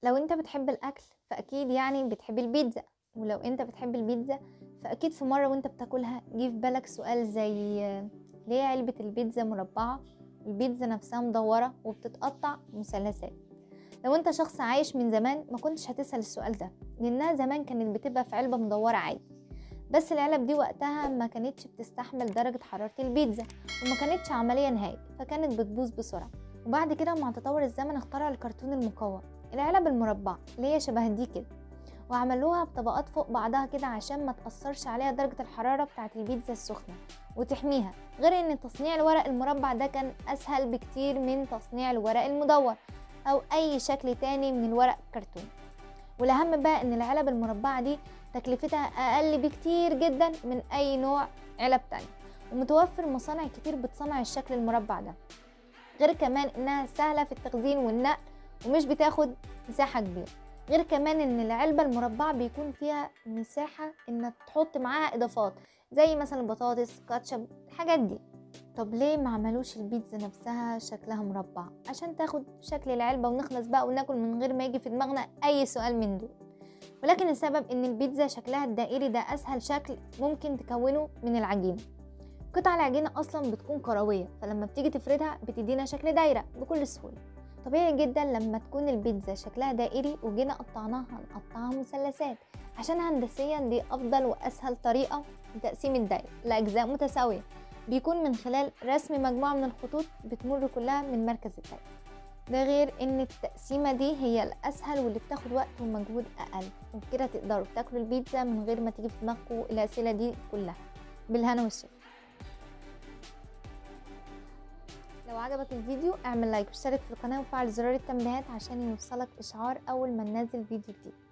لو انت بتحب الاكل فاكيد يعني بتحب البيتزا ولو انت بتحب البيتزا فاكيد في مره وانت بتاكلها جه في بالك سؤال زي ليه علبه البيتزا مربعه البيتزا نفسها مدوره وبتتقطع مثلثات لو انت شخص عايش من زمان ما كنتش هتسال السؤال ده لانها زمان كانت بتبقى في علبه مدوره عادي بس العلب دي وقتها ما كانتش بتستحمل درجة حرارة البيتزا وما كانتش عملية نهائي فكانت بتبوظ بسرعة وبعد كده مع تطور الزمن اخترع الكرتون المقوى العلب المربعة اللي هي شبه دي كده وعملوها بطبقات فوق بعضها كده عشان ما تأثرش عليها درجة الحرارة بتاعة البيتزا السخنة وتحميها غير ان تصنيع الورق المربع ده كان اسهل بكتير من تصنيع الورق المدور او اي شكل تاني من الورق الكرتون والاهم بقى ان العلب المربعة دي تكلفتها اقل بكتير جدا من اي نوع علب تاني ومتوفر مصانع كتير بتصنع الشكل المربع ده غير كمان انها سهلة في التخزين والنقل ومش بتاخد مساحة كبيرة غير كمان ان العلبة المربعة بيكون فيها مساحة انك تحط معاها اضافات زي مثلا بطاطس كاتشب الحاجات دي طب ليه ما عملوش البيتزا نفسها شكلها مربع عشان تاخد شكل العلبة ونخلص بقى وناكل من غير ما يجي في دماغنا اي سؤال من دول ولكن السبب ان البيتزا شكلها الدائري ده اسهل شكل ممكن تكونه من العجينة قطع العجينة اصلا بتكون كروية فلما بتيجي تفردها بتدينا شكل دايرة بكل سهولة طبيعي جدا لما تكون البيتزا شكلها دائري وجينا قطعناها هنقطعها مثلثات عشان هندسيا دي افضل واسهل طريقة لتقسيم الدايرة لاجزاء متساوية بيكون من خلال رسم مجموعة من الخطوط بتمر كلها من مركز الدايرة ده غير ان التقسيمة دي هي الاسهل واللي بتاخد وقت ومجهود اقل وبكده تقدروا تاكلوا البيتزا من غير ما تيجي في دماغكم الاسئلة دي كلها بالهنا والشفا لو عجبك الفيديو اعمل لايك واشترك في القناة وفعل زرار التنبيهات عشان يوصلك اشعار اول ما ننزل فيديو جديد